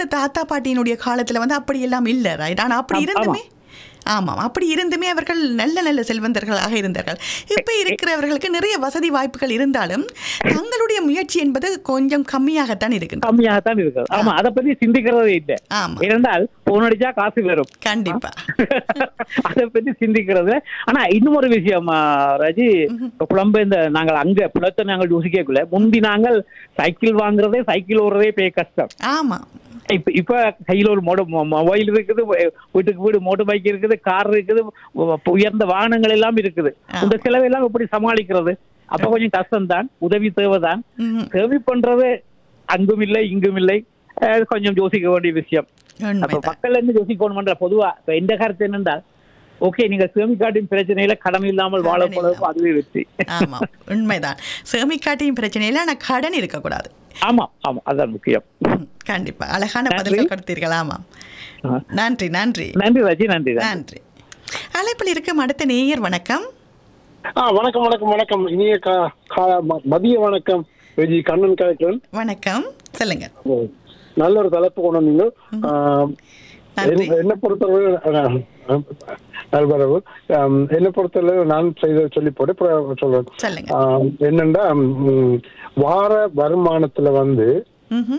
எங்கட தாத்தா பாட்டியினுடைய காலத்துல வந்து அப்படி எல்லாம் இல்ல ரைட் ஆனா அப்படி ஆம், இருந்துமே ஆமாம் அப்படி இருந்துமே அவர்கள் நல்ல நல்ல செல்வந்தர்களாக இருந்தார்கள் இப்ப இருக்கிறவர்களுக்கு நிறைய வசதி வாய்ப்புகள் இருந்தாலும் தங்களுடைய முயற்சி என்பது கொஞ்சம் கம்மியாகத்தான் இருக்கின்றது கம்மியாகத்தான் இருக்குது ஆமா அதை பத்தி சிந்திக்கிறதே இல்லை ஆமா இருந்தால் போன் அடிச்சா காசு வரும் கண்டிப்பா அதை பத்தி சிந்திக்கிறது ஆனா இன்னும் ஒரு விஷயம் ஆ, ரஜி புலம்பு இந்த நாங்கள் அங்க புலத்தை நாங்கள் யோசிக்கக்குள்ள முந்தி நாங்கள் சைக்கிள் வாங்குறதே சைக்கிள் ஓடுறதே பெரிய கஷ்டம் ஆமா இப்ப இப்ப கையில ஒரு மோட மொபைல் இருக்குது வீட்டுக்கு வீடு மோட்டர் பைக் இருக்குது கார் இருக்குது உ- உயர்ந்த வாகனங்கள் எல்லாம் இருக்குது ஆ. இந்த செலவெல்லாம் எப்படி சமாளிக்கிறது அப்ப கொஞ்சம் கஷ்டம்தான் உதவி தேவைதான் ம்ஹும். சேவை பண்றது அங்கும் இல்லை இங்கும் இல்லை அஹ் கொஞ்சம் யோசிக்க வேண்டிய விஷயம் அப்ப உண்மைதான் மக்கள் என்ன யோசிக்கணும்ன்ற பொதுவா இப்ப எந்த கருத்து என்னென்றால் ஓகே நீங்க சேமிக்காட்டின் பிரச்சனையில கடன் இல்லாமல் வாழ கடன் போனது அதுவே வெற்றி ஆமா உண்மைதான் சேமிக்காட்டியும் பிரச்சனை இல்லை ஆனா கடன் இருக்கக்கூடாது ஆமா ஆமா அதான் முக்கியம் ம், கண்டிப்பா அழகான நன்றி. பதில்கள் கொடுத்தீர்கள் ஆமாம் ஆ. நன்றி நன்றி நன்றி ரஜி நன்றி நன்றி. நன்றி அழைப்பில் இருக்கும் அடுத்த நேயர் வணக்கம் ஆ வணக்கம் வணக்கம் வணக்கம் இனிய கா கா- ம- மதிய வணக்கம் விஜி கண்ணன் கலெக்டர் வணக்கம் சொல்லுங்க நல்ல ஒரு தலைப்பு கொண்டு வந்தீங்க ஆ, நன்றி என்ன- என்னை பொறுத்தளவு ஆ, நல்வரவு ஆம், என்னை பொறுத்தளவு நான் செய்த சொல்லி போட்டு அப்புறம் சொல்றேன் சொல்லுங்க ஆம், என்னன்னா ம், வார வருமானத்துல வந்து ம்ஹும்.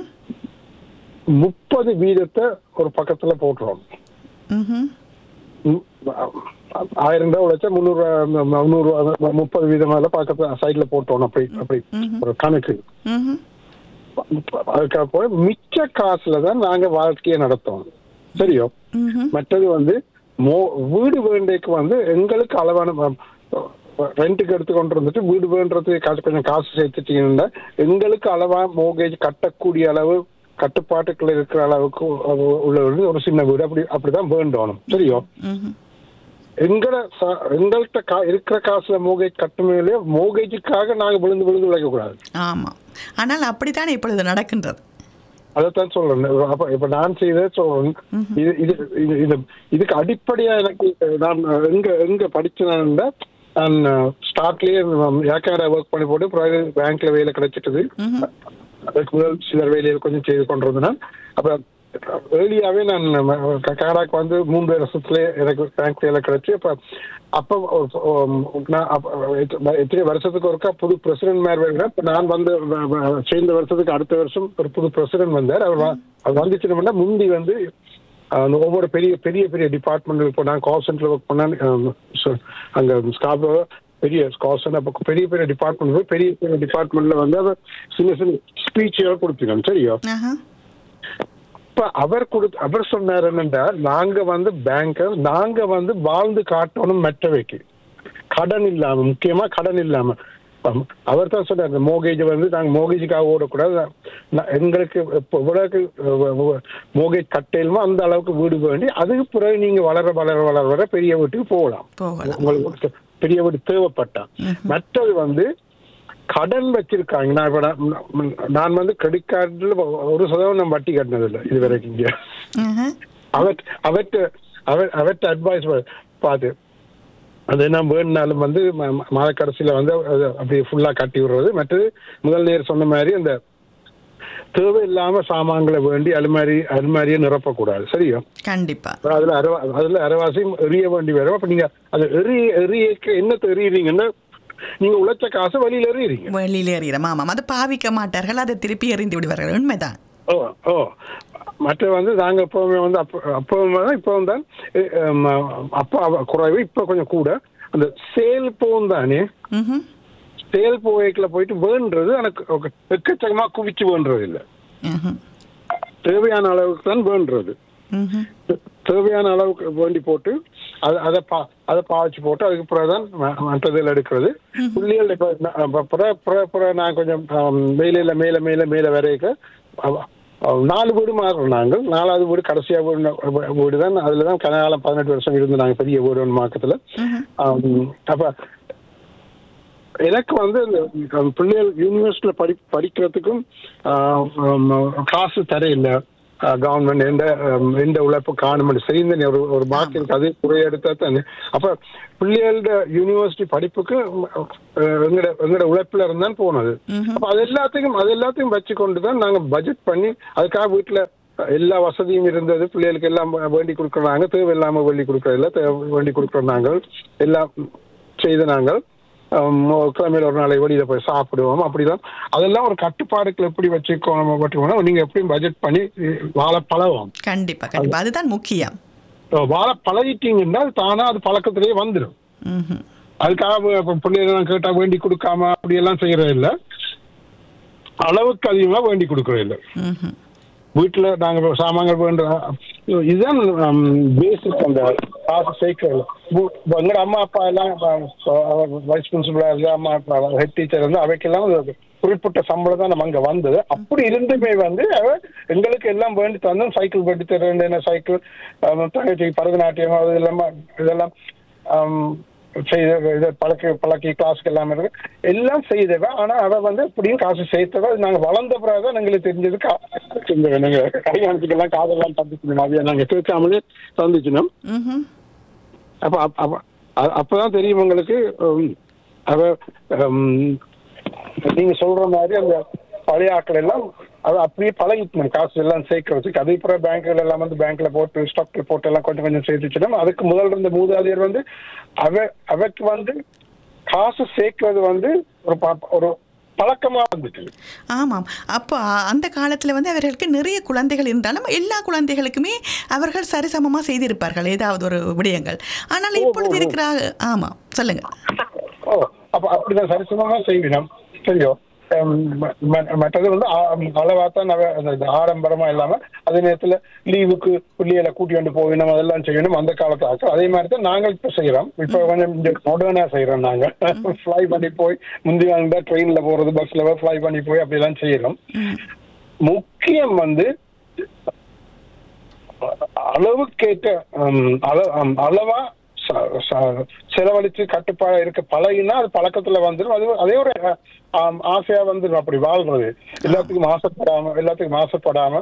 முப்பது வீதத்தை ஒரு பக்கத்துல போட்டுறோம் ம்ஹும். ம், ஆயிரம் ரூபாய் உழைச்சா முந்நூறு ரூபா முந்நூறு ரூபா முப்பது வீதம் மேல பக்கத்துல சைட்ல போட்டோம் அப்படி அப்படி ம்ஹும். ஒரு கணக்கு ம்ஹும். அதுக்காக போய் மிச்ச காசுல தான் நாங்க வாழ்க்கையை நடத்தோம் சரியோ ம்ஹும். மற்றது வந்து மோ வீடு வேண்டைக்கு வந்து எங்களுக்கு அளவான ரெண்ட்டுக்கு எடுத்து கொண்டு வந்துட்டு வீடு வேண்டதுக்கு காசு கொஞ்சம் காசு சேர்த்துட்டீங்கன்னா எங்களுக்கு அளவா மோகேஜ் கட்டக்கூடிய அளவு கட்டுப்பாட்டுக்குள்ள இருக்கிற அளவுக்கு உள்ள ஒரு- ஒரு சின்ன வீடு அப்படி அப்படிதான் வேண்டணும் சரியோ ம்ஹும். எங்கட ச- எங்கள்கிட்ட கா இருக்கிற காசுல மோகேஜ் கட்டுமே இல்லையோ மோகேஜுக்காக நாங்க விழுந்து விழுந்து உழைக்க கூடாது ஆமா ஆனால் அப்படித்தான் இப்பொழுது நடக்கின்றது அதைத்தான் சொல்றேன் அப்ப இப்ப நான் செய்த சொல்றேன் இது இது இது- இது இதுக்கு அடிப்படையா எனக்கு நான் எங்க எங்க படிச்சேன்னா நான் ஸ்டார்ட்லயே ஏக்கார ஒர்க் பண்ணி போட்டு பிரைவேட் பேங்க்ல வேலை கிடைச்சிட்டது ம்ஹும். அதுக்கு முதல் சிலர் வேலையை கொஞ்சம் செய்து கொண்டிருந்தேன் அப்ப ஏர்லியாவே நான் க- கனடாக்கு வந்து மூன்று வருஷத்துல எனக்கு பேங்க் வேலை கிடைச்சு அப்ப அப்ப ஒரு- ஒரு- நான் அப்ப எத்த- எத்தனை வருஷத்துக்கு ஒருக்கா புது பிரசிடென்ட் மேர் வருகிறேன் இப்ப நான் வந்து வ- வ- சேர்ந்த வருஷத்துக்கு அடுத்த வருஷம் ஒரு புது பிரசிடென்ட் வந்தார் அவர் வ- அவர் வந்துச்சுன்னா முந்தி வந்து அந்த ஒவ்வொரு பெரிய பெரிய பெரிய டிபார்ட்மெண்ட் இப்போ நான் கால் சென்டர் ஒர்க் பண்ணேன் அஹ், so- அங்க ஸ்டாஃப் பெரிய கால் சென்டர் அப்போ பெரிய பெரிய டிபார்ட்மெண்ட் போய் பெரிய பெரிய டிபார்ட்மெண்ட்ல வந்து அவர் சின்ன சின்ன ஸ்பீச் கொடுத்துருக்கோம் சரியா ஆஹா. இப்ப அவர் கொடுத்து அவர் சொன்னார் என்னண்டா நாங்க வந்து பேங்கர் நாங்க வந்து வாழ்ந்து காட்டணும் மெட்டவைக்கு கடன் இல்லாம முக்கியமா கடன் இல்லாம அவர் தான் சொன்னார் மோகேஜ் வந்து நாங்க மோகேஜுக்காக ஓடக்கூடாது நான் எங்களுக்கு இப்போ இவ்வளவுக்கு மோகேஜ் கட்டையிலுமோ அந்த அளவுக்கு வீடு வேண்டி அதுக்கு பிறகு நீங்க வளர வளர வளர வர பெரிய வீட்டுக்கு போகலாம் போகலாம் உங்களுக்கு பெரிய வீடு தேவைப்பட்டா மற்றது வந்து கடன் வச்சிருக்காங்க நான் இப்ப நான் நான் வந்து கிரெடிட் கார்டுல ஒரு சதவீதம் நான் வட்டி கட்டினது இல்லை இது வரைக்கும் இங்க ஆஹா. அவட் அவற்ற அவர் அவற்ற அட்வைஸ் பார்த்து அது என்ன வேணுனாலும் வந்து ம- ம- மாத கடைசியில வந்து அது அப்படியே ஃபுல்லா கட்டி விடுறது மற்றது முதல் நேர் சொன்ன மாதிரி அந்த தேவையில்லாம சாமான்களை வேண்டி அலுமாரி அலுமாரியை நிரப்பக்கூடாது சரியா கண்டிப்பா அதுல அரவா அதுல அரைவாசியும் எறிய வேண்டி வரும் அப்ப நீங்க அது எறிய எறியக்க என்னத்தை எறியறீங்கன்னா நீங்க உழைச்ச காசு வழியில எறியறீங்க வெளியில எறிகிறோம் ஆமாம் அது பாவிக்க மாட்டார்கள் அதை திருப்பி எறிந்து விடுவார்கள் உண்மைதான் ஓ ஓ மற்ற வந்து நாங்க எப்பவுமே வந்து அப்போ அப்பவும் தான் இப்பவும் தான் எ- எம், அப்போ அவ- குறைவு இப்ப கொஞ்சம் கூட அந்த சேல் போகும் தானே ம்ஹும். சேல் போய்க்குள்ள போயிட்டு வேண்டுறது எனக்கு ஒரு எக்கச்சக்கமா குவிச்சு வேண்டுறது இல்ல ம்ஹும். தேவையான அளவுக்கு தான் வேண்டுறது ம்ஹும். தே- தேவையான அளவுக்கு வேண்டி போட்டு அதை அதை பா அதை பாய்ச்சி போட்டு அதுக்கு பிறகுதான் ம- மற்றதில் எடுக்கிறது புள்ளிகள் இப்போ ந- அப்ப பிற பிற பிற நான் கொஞ்சம் ஆம், மேலையில மேல மேல மேல வரைக்க அவ- அவ- நாலு வீடு மாறுறோம் நாங்கள் நாலாவது வீடு கடைசியா வீடு ந- வீடு தான் அதுல தான் கனகாலம் பதினெட்டு வருஷம் இருந்து நாங்கள் பெரிய வீடு ஒன்று மாக்கத்துல ஆம், அப்ப எனக்கு வந்து இந்த பிள்ளைகள் யூனிவர்சிட்டியில படி படிக்கிறதுக்கும் ஆஹ், ஆம், காசு தரையில்லை கவர்மெண்ட் எந்த ஆம், எந்த உழைப்பு காணும் செய்த ஒரு ஒரு மார்க் இருக்கு அது குறை எடுத்தா தானே அப்ப பிள்ளைகளோட யூனிவர்சிட்டி படிப்புக்கு அஹ், எங்கட எங்கட உழைப்புல இருந்தான் போனது அப்ப அது எல்லாத்தையும் அது எல்லாத்தையும் வச்சு கொண்டு தான் நாங்க பட்ஜெட் பண்ணி அதுக்காக வீட்டுல எல்லா வசதியும் இருந்தது பிள்ளைகளுக்கு எல்லாம் வேண்டி கொடுக்குறாங்க தேவையில்லாம வேண்டி கொடுக்கறதில்ல தேவை வேண்டி கொடுக்குறோம் நாங்கள் எல்லாம் செய்து நாங்கள் ஆம், கிழமையில ஒரு நாளை வெளியில போய் சாப்பிடுவோம் அப்படிதான் அதெல்லாம் ஒரு கட்டுப்பாடுகள் எப்படி வச்சுக்கணும் வச்சுக்கணும் நீங்க எப்படி பட்ஜெட் பண்ணி வாழ பழகும் கண்டிப்பா கண்டிப்பா அதுதான் முக்கியம் வாழ பழகிட்டீங்கன்னா அது தானா அது பழக்கத்திலேயே வந்துடும் ம்ஹும். அதுக்காக இப்ப பிள்ளைகள் கேட்டா வேண்டி கொடுக்காம அப்படி எல்லாம் செய்யறது இல்ல அளவுக்கு அதிகமா வேண்டி கொடுக்கறது இல்ல ம்ஹும். வீட்டுல நாங்க இப்ப சாமான்கள் வேண்டுறோம் இதுதான் பேசிக் அந்த காசு சேர்க்கறது உ- எங்கட அம்மா அப்பா எல்லாம் வைஸ் பிரின்சிபலா இருந்து அம்மா அப்பா ஹெட் டீச்சர் இருந்து அவைக்கெல்லாம் ஒரு குறிப்பிட்ட சம்பளம் தான் நம்ம அங்க வந்தது அப்படி இருந்துமே வந்து அவ எங்களுக்கு எல்லாம் வேண்டி தந்தோம் சைக்கிள் வேண்டி தர வேண்டிய சைக்கிள் தங்கச்சி பரதநாட்டியம் அது இல்லாம இதெல்லாம் ஆம், செய்த இதை பழக்கி பழக்கி கிளாஸ்க்கு எல்லாம் இருக்கு எல்லாம் செய்தவ ஆனா அவ வந்து இப்படியும் காசு சேர்த்தவ அது நாங்க வளர்ந்த பிறகுதான் எங்களுக்கு தெரிஞ்சது கா- இந்த நீங்க கல்யாணத்துக்கெல்லாம் காதெல்லாம் தந்துக்கணும் அதைய நாங்க கேட்காமலே தந்துச்சினோம் ம்ஹும். அப்ப அப்ப- அப்ப அ- அப்பதான் தெரியும் உங்களுக்கு உம், அவ உம், நீங்க சொல்ற மாதிரி அந்த பழைய ஆட்கள் எல்லாம் அது அப்படியே பழகிக்கணும் காசு எல்லாம் சேர்க்கறதுக்கு அதே போல பேங்க்ல எல்லாம் வந்து பேங்க்ல போட்டு ஸ்டாக்ல போட்டு எல்லாம் கொஞ்சம் கொஞ்சம் சேர்த்துச்சிடும் அதுக்கு முதல்ல இருந்த மூதாதையர் வந்து அவ அவக்கு வந்து காசு சேர்க்கறது வந்து ஒரு ப- ஒரு பழக்கமா வந்துட்டு ஆமாம் அப்போ அந்த காலத்தில் வந்து அவர்களுக்கு நிறைய குழந்தைகள் இருந்தாலும் எல்லா குழந்தைகளுக்குமே அவர்கள் சரிசமமாக செய்திருப்பார்கள் ஏதாவது ஒரு விடயங்கள் ஆனால் இப்பொழுது இருக்கிற ஆமாம் சொல்லுங்க ஓ அப்ப அப்படிதான் சரிசமமா செய்வினம் சரியோ ஹம், ம- ம- மற்றது வந்து அளவா தான் நவ- அந்த இது ஆடம்பரமா இல்லாம அதே நேரத்துல லீவுக்கு பிள்ளைகளை கூட்டி கொண்டு போகணும் அதெல்லாம் செய்யணும் அந்த காலத்து ஆட்கள் அதே மாதிரி தான் நாங்கள் இப்ப செய்யறோம் இப்ப கொஞ்சம் மாடர்னா செய்யறோம் நாங்க ஃப்ளை பண்ணி போய் முந்தைய இருந்தா ட்ரெயின்ல போறது பஸ்ல ஃப்ளை பண்ணி போய் அப்படிலாம் செய்யறோம் முக்கியம் வந்து அளவுக்கேற்ற ஹம், அள- ஹம், அளவா ச- ச- செலவழிச்சு கட்டுப்பாடா இருக்க பழகினா அது பழக்கத்துல வந்துடும் அது அதே ஒரு ஆம், ஆசையா வந்துடும் அப்படி வாழ்றது எல்லாத்துக்கும் ஆசைப்படாம எல்லாத்துக்கும் ஆசைப்படாம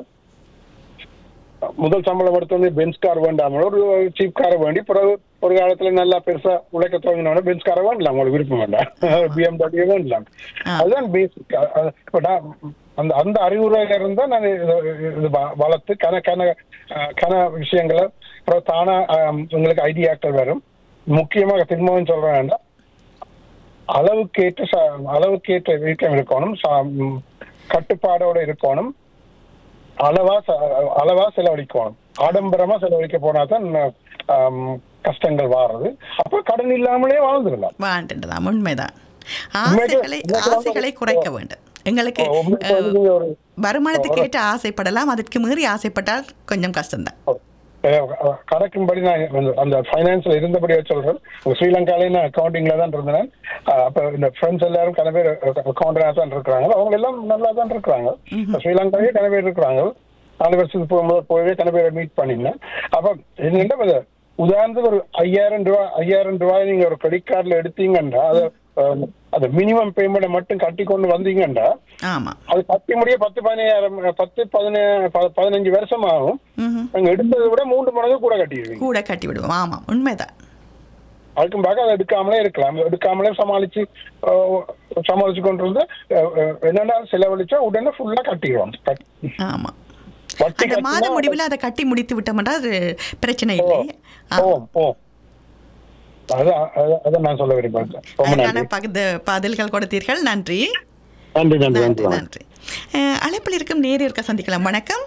முதல் சம்பளம் எடுத்தோடனே பென்ஸ் கார் வேண்டாம ஒரு சீப் காரை வேண்டி பிறகு ஒரு காலத்துல நல்லா பெருசா உழைக்க துவங்கினோட பென்ஸ் காரை வேண்டலாம் உங்களுக்கு விருப்பம் வேண்டாம் பிஎம்டபிள்யூ வேண்டலாம் ஆ. அதுதான் பேசிக் இப்ப நான் அந்த அந்த அறிவுரையில இருந்தா நான் இது இது வ- வளர்த்து கன கன அஹ், கன விஷயங்களை அப்புறம் தானா அஹ், உங்களுக்கு ஐடியாக்கள் வரும் முக்கியமாக திரும்பவும் சொல்றேன் வேண்டாம் அளவுக்கேற்ற ச- அளவுக்கேற்ற வீக்கம் இருக்கணும் சா- ம், கட்டுப்பாடோட இருக்கணும் அளவா ச- அளவா செலவழிக்கணும் ஆடம்பரமா செலவழிக்க போனா தான் ஆம், கஷ்டங்கள் வாடுறது அப்ப கடன் இல்லாமலே வாழ்ந்துடலாம் வாழ்ந்துடலாம் உண்மைதான் உண்மைக்கு- ஆசைகளை உண்மைக்கு வந்து- ஆசைகளை குறைக்க வேண்டும் எங்களுக்கு உண்மைக்கு அஹ், வந்து நீங்க ஒரு வருமானத்துக்கு ஏற்ற ஆசைப்படலாம் அதற்கு மீறி ஆசைப்பட்டால் கொஞ்சம் கஷ்டம்தான் அஹ் கணக்கின்படி நான் அந்த- அந்த ஃபைனான்ஸ்ல இருந்தபடியே சொல்றேன் உங்க ஸ்ரீலங்காலே நான் அக்கௌண்டிங்ல தான் இருந்தேன் அஹ் அப்ப இந்த ஃப்ரெண்ட்ஸ் எல்லாரும் கன பேர் அக்கௌண்டரா தான் இருக்கிறாங்க அவங்க எல்லாம் நல்லா தான் இருக்கிறாங்க ஸ்ரீலங்காவே கன பேர் இருக்கிறாங்க நாலு வருஷத்துக்கு போகும்போது போயவே கன பேரை மீட் பண்ணினேன் அப்ப என்னென்ன இது, உதாரணத்துக்கு ஒரு ஐயாயிரம் ரூபாய் ஐயாயிரம் ரூபாய் நீங்க ஒரு கிரெடிட் கார்டுல எடுத்தீங்கன்னா அது அஹ், அந்த மினிமம் பேமெண்ட்டை மட்டும் கட்டி கொண்டு வந்தீங்கன்னா ஆமாம் அது கட்டி முடிய பத்து பதினாயிரம் பத்து பதினேழு பதினஞ்சு வருஷம் ஆகும் ம்ஹும். நாங்க எடுத்ததை விட மூன்று மடங்கு கூட கட்டிடுவீங்க கூட கட்டி விடுவோம் ஆமாம் உண்மைதான் அதுக்கும் பார்க்க அதை எடுக்காமலே இருக்கலாம் எடுக்காமலே சமாளிச்சு அஹ், சமாளிச்சு கொண்டு வந்து அஹ், அஹ், என்னன்னா செலவழிச்சா உடனே ஃபுல்லா கட்டிடுவோம் கட்- ஆமாம் வட்டி அந்த மாத கட்டினா முடிவில் அதை கட்டி முடித்து விட்டோம்னா அது பிரச்சனை இல்லை ஆ. போவோம் போவோம் அதான் அதான் அதான் நான் சொல்ல விரும்புறேன் ரொம்ப அழகான நன்றி பகுத பதில்கள் கொடுத்தீர்கள் நன்றி நன்றி நன்றி நன்றி நன்றி நன்றி அஹ், அழைப்பில் இருக்கும் நேர் இருக்க சந்திக்கலாம் வணக்கம்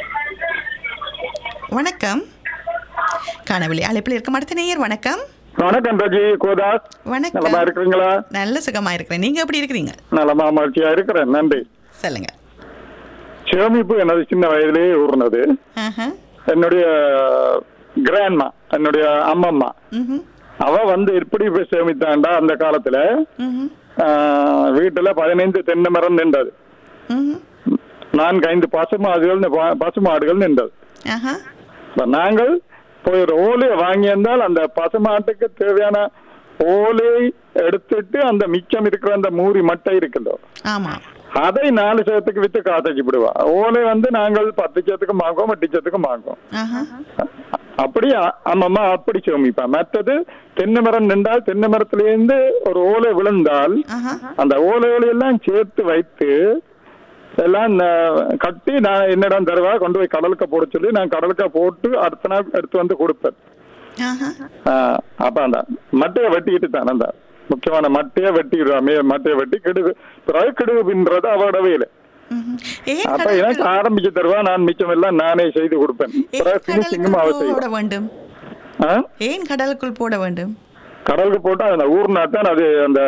வணக்கம் காணவில்லை அழைப்பில் இருக்கும் அடுத்த நேயர் வணக்கம் வணக்கம் ரஜி கோதாஸ் நலமா வணக்கம் இருக்கிறீங்களா நல்ல சுகமா இருக்கிறேன் நீங்க எப்படி இருக்கிறீங்க நலமா மகிழ்ச்சியா இருக்கிறேன் நன்றி சொல்லுங்க சேமிப்பு எனது சின்ன வயதிலேயே ஊர்னது ஆஹா. என்னுடைய கிராண்ட்மா என்னுடைய அம்மம்மா ம்ஹும். அவ வந்து எப்படி போய் சேமித்தாண்டா அந்த காலத்துல ம்ஹும். ஆஹ், வீட்டுல பதினைந்து தென்னை மரம் நின்றது ம்ஹும். நான்கு ஐந்து பசுமாடுகள் ப- பசுமாடுகள் நின்றது ஆஹா. இப்ப நாங்கள் போய் ஒரு ஓலையை வாங்கியிருந்தால் அந்த பசுமாட்டுக்கு தேவையான ஓலையை எடுத்துட்டு அந்த மிச்சம் இருக்கிற அந்த மூரி மட்டை இருக்குல்லோ ஆமா அதை நாலு சேத்துக்கு வித்து காத்தச்சு விடுவா ஓலை வந்து நாங்கள் பத்து சேத்துக்கும் வாங்குவோம் எட்டு சேத்துக்கும் வாங்குவோம் ஆஹா. அப்படி அ- அம்மம்மா அப்படி சேமிப்பா மற்றது தென்னை மரம் நின்றால் தென்னை மரத்திலிருந்து ஒரு ஓலை விழுந்தால் ஆஹா. அந்த ஓலைகளை எல்லாம் சேர்த்து வைத்து எல்லாம் ந- கட்டி நான் என்னிடம் தருவா கொண்டு போய் கடலுக்கு போட சொல்லி நான் கடலுக்கு போட்டு அடுத்த நாள் எடுத்து வந்து கொடுப்பேன் ஆஹா. ஆஹ் அப்ப அந்த மட்டையை வெட்டிட்டு தான் அந்த முக்கியமான மட்டையை வெட்டிடுவா மே மட்டையை வெட்டி கிடுகு பிறகு கிடுகு பின்றது அவரோட வேலை ம்ஹும். ஏன் அப்ப கடலுக்கு- எனக்கு ஆரம்பிச்சு தருவா நான் மிச்சம் எல்லாம் நானே செய்து கொடுப்பேன் ஏன் பிறகு பினிஷிங்கும் அவ கடலுக்குள் போட செய்வான் வேண்டும் ஆ? ஏன் கடலுக்குள் போட வேண்டும் கடலுக்கு போட்டா அந்த ஊர்னா தான் அது அந்த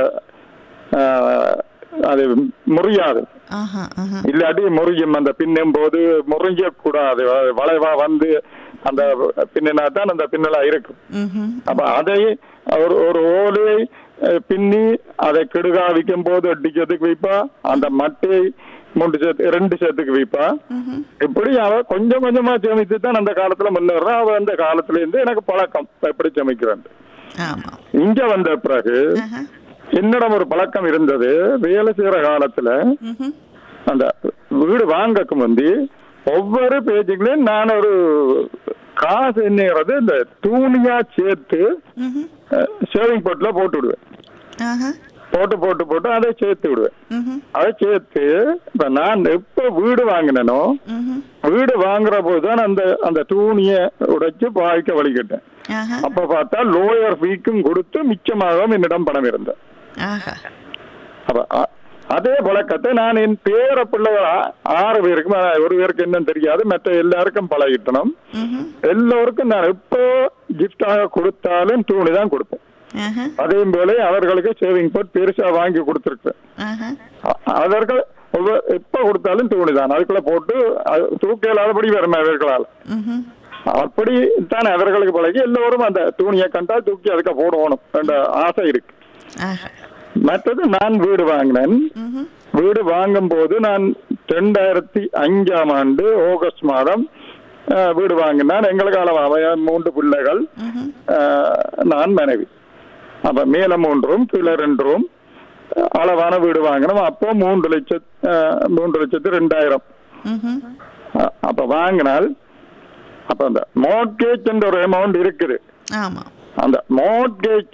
ஆஹ், அது முறியாது ஆஹா ஆஹா இல்லாட்டி முறியும் அந்த பின்னும் போது முறிஞ்ச கூடாது வ- வளைவா வந்து அந்த பின்னினா தான் அந்த பின்னலா இருக்கும் ம்ஹும். அப்ப அதை ஒரு ஒரு ஓலையை அஹ், பின்னி அதை கிடுகா விற்கும் போது எட்டு சேர்த்துக்கு வைப்பா அந்த மட்டையை மூன்று சேர்த்து ரெண்டு சேர்த்துக்கு வைப்பா ம்ஹும். இப்படி அவ கொஞ்சம் கொஞ்சமா சேமித்து தான் அந்த காலத்துல முன்னேறா அவ அந்த காலத்துல இருந்து எனக்கு பழக்கம் எப்படி சமைக்கிறேன் ஆமா இங்க வந்த பிறகு ஆஹா. என்னிடம் ஒரு பழக்கம் இருந்தது வேலை செய்யற காலத்துல ம்ஹும். அந்த வீடு வாங்கக்கு முந்தி ஒவ்வொரு பேஜுக்குலயும் நான் ஒரு காசு என்னங்கிறது இந்த தூணியா சேர்த்து ம்ஹும். ஷேவிங் போட்ல போட்டு விடுவேன் ஆஹா. போட்டு போட்டு போட்டு அதை சேர்த்து விடுவேன் ம்ஹும். அதை சேர்த்து இப்ப நான் எப்ப வீடு வாங்கினேனோ ம்ஹும். வீடு வாங்குற போதுதான் அந்த அந்த தூணிய உடைச்சு பாய்க்க வழிகிட்டேன் ஆஹா. அப்ப பார்த்தா லோயர் ஃபீக்கும் கொடுத்து மிச்சமாக என்னிடம் பணம் இருந்தது ஆஹா. அப்ப அ- அதே பழக்கத்தை நான் என் பேர பிள்ளைகள் ஆ- ஆறு பேருக்கும் ஆனா, ஒரு பேருக்கு என்னன்னு தெரியாது மற்ற எல்லாருக்கும் பழகிட்டணும் ம்ஹும். எல்லோருக்கும் நான் எப்போ கிஃப்டாக கொடுத்தாலும் தூணி தான் கொடுப்பேன் ஆஹா. அதே போல அவர்களுக்கு சேவிங் போட் பெருசா வாங்கி கொடுத்துருக்கேன் ஆஹா. அ- அவர்கள் ஒவ்வொரு- எப்ப கொடுத்தாலும் தூணி தான் அதுக்குள்ள போட்டு அது தூக்க இல்லாதபடி வரும் அவர்களால் ம்ஹும். அப்படி தான் அவர்களுக்கு பழகி எல்லோரும் அந்த தூணியை கண்டா தூக்கி அதுக்கு போடணும் என்ற ஆசை இருக்கு ஆஹா. மற்றது நான் வீடு வாங்கினேன் ம்ஹும். வீடு வாங்கும் போது நான் ரெண்டாயிரத்தி அஞ்சாம் ஆண்டு ஆகஸ்ட் மாதம் அஹ், வீடு வாங்கினான் எங்களுக்கு அளவாக மூன்று பிள்ளைகள் ம்ஹும். அஹ், நான் மனைவி அப்ப மேல மூன்று ரூம் கீழே ரெண்டு ரூம் அளவான வீடு வாங்கினோம் அப்போ மூன்று லட்சம் அஹ், மூன்று லட்சத்து ரெண்டாயிரம் ம்ஹும். அஹ், அப்ப வாங்கினால் அப்ப அந்த மோட்கேஜ் என்ற ஒரு அமௌண்ட் இருக்குது ஆமா அந்த மோட்கேஜ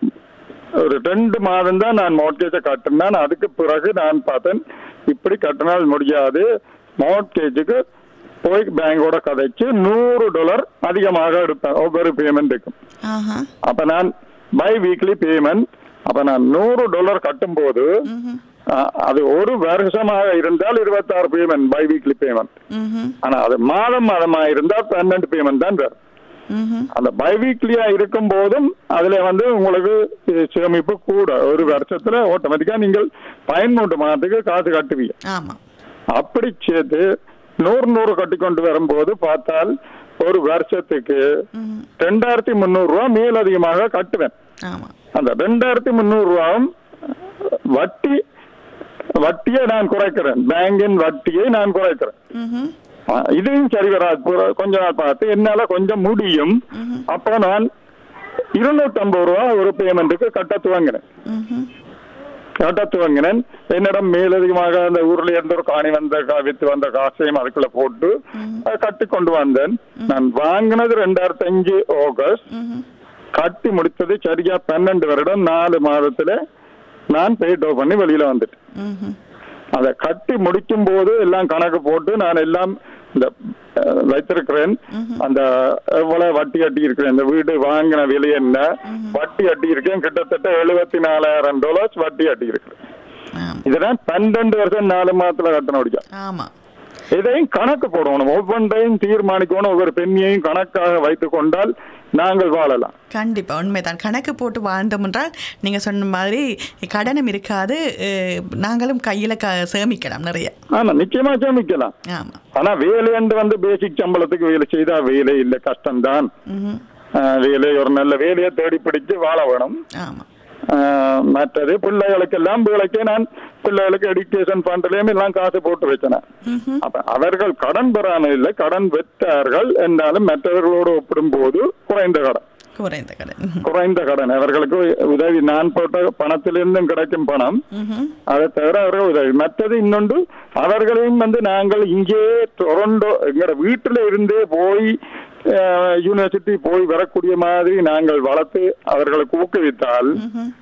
ஒரு ரெண்டு மாதம் தான் நான் மோட்கேஜை கட்டினேன் அதுக்கு பிறகு நான் பார்த்தேன் இப்படி கட்டினால் முடியாது மோட்கேஜுக்கு போய் பேங்கோட கதைச்சு நூறு டாலர் அதிகமாக எடுப்பேன் ஒவ்வொரு பேமெண்ட்டுக்கும் ஆஹா. அப்ப நான் பை வீக்லி பேமெண்ட் அப்ப நான் நூறு டாலர் கட்டும் போது ம்ஹும். அஹ், அது ஒரு வருஷமாக இருந்தால் இருபத்தாறு பேமெண்ட் பை வீக்லி பேமெண்ட் ம்ஹும். ஆனா அது மாதம் மாதமா இருந்தால் பன்னெண்டு பேமெண்ட் தான் வரும் ம்ஹும். அந்த பைவீக்லியா இருக்கும் போதும் அதுல வந்து உங்களுக்கு அஹ், சேமிப்பு கூட ஒரு வருஷத்துல ஆட்டோமேட்டிக்கா நீங்கள் பதிமூன்று மாதத்துக்கு காசு கட்டுவீங்க ஆமா அப்படி சேர்த்து நூறு நூறு கட்டி கொண்டு வரும்போது பார்த்தால் ஒரு வருஷத்துக்கு ம்ஹும். ரெண்டாயிரத்தி முந்நூறு ரூபா மேல் அதிகமாக கட்டுவேன் ஆமா அந்த ரெண்டாயிரத்தி முந்நூறு ரூபாவும் வட்டி வட்டியை நான் குறைக்கிறேன் பேங்கின் வட்டியை நான் குறைக்கிறேன் ம்ஹும். ஆ, இதையும் சரி வராது புற- கொஞ்ச நாள் பார்த்து என்னால கொஞ்சம் முடியும் ம்ஹும். அப்ப நான் இருநூத்தி ஐம்பது ரூபா ஒரு பேமெண்ட்டுக்கு கட்ட துவங்கினேன் ம்ஹும். கட்ட துவங்கினேன் என்னிடம் மேலதிகமாக அந்த ஊர்ல இருந்து ஒரு காணி வந்த கா- வித்து வந்த காசையும் அதுக்குள்ள போட்டு அதை கட்டி கொண்டு வந்தேன் நான் வாங்கினது ரெண்டாயிரத்தி அஞ்சு ஆகஸ்ட் ம்ஹும். கட்டி முடித்தது சரியா பன்னெண்டு வருடம் நாலு மாதத்துல நான் பெய்ட் பண்ணி வெளியில வந்துட்டேன் ம்ஹும். அதை கட்டி முடிக்கும் போது எல்லாம் கணக்கு போட்டு நான் எல்லாம் இந்த அஹ், வைத்திருக்கிறேன் அந்த எவ்வளவு வட்டி கட்டி இருக்கிறேன் இந்த வீடு வாங்கின விலை என்ன வட்டி கட்டி இருக்கேன் கிட்டத்தட்ட எழுபத்தி நாலாயிரம் டாலர்ஸ் வட்டி கட்டி இருக்கிறேன் ஆமா இதெல்லாம் பன்னெண்டு வருஷம் நாலு மாதத்துல கட்டணும் முடியும் ஆமா இதையும் கணக்கு போடணும் ஒவ்வொன்றையும் தீர்மானிக்கணும் ஒவ்வொரு பெண்ணையும் கணக்காக வைத்துக் கொண்டால் நாங்கள் வாழலாம் கண்டிப்பா உண்மைதான் கணக்கு போட்டு வாழ்ந்தோம் என்றால் நீங்க சொன்ன மாதிரி கடனும் இருக்காது அஹ், நாங்களும் கையில க சேமிக்கலாம் நிறைய ஆனா நிச்சயமா சேமிக்கலாம் ஆமா ஆனா வேலையண்டு வந்து பேசிக் சம்பளத்துக்கு வேலை செய்தா வேலை இல்லை கஷ்டம்தான் ம்ஹும். ஆஹ் வேலை ஒரு நல்ல வேலையை தேடி பிடிச்சு வாழ வேணும் ஆமா ஆஹ் மற்றது பிள்ளைகளுக்கெல்லாம் பிள்ளைக்கு நான் பிள்ளைகளுக்கு எஜுகேஷன் ஃபண்ட்லயும் எல்லாம் காசு போட்டு வச்சேன் ம்ஹும். அப்ப அவர்கள் கடன் பெறாமல் இல்லை கடன் பெற்றார்கள் என்றாலும் மற்றவர்களோடு ஒப்பிடும்போது குறைந்த கடன் குறைந்த கடன் ம்ஹும். குறைந்த கடன் அவர்களுக்கு உதவி நான் போட்ட பணத்திலிருந்தும் கிடைக்கும் பணம் ம்ஹும். அதை தவிர அவர்கள் உதவி மற்றது இன்னொன்று அவர்களையும் வந்து நாங்கள் இங்கே டொரண்டோ எங்கட வீட்டுல இருந்தே போய் யூனிவர்சிட்டி போய் வரக்கூடிய மாதிரி நாங்கள் வளர்த்து அவர்களுக்கு ஊக்குவித்தால் ம்ஹும்.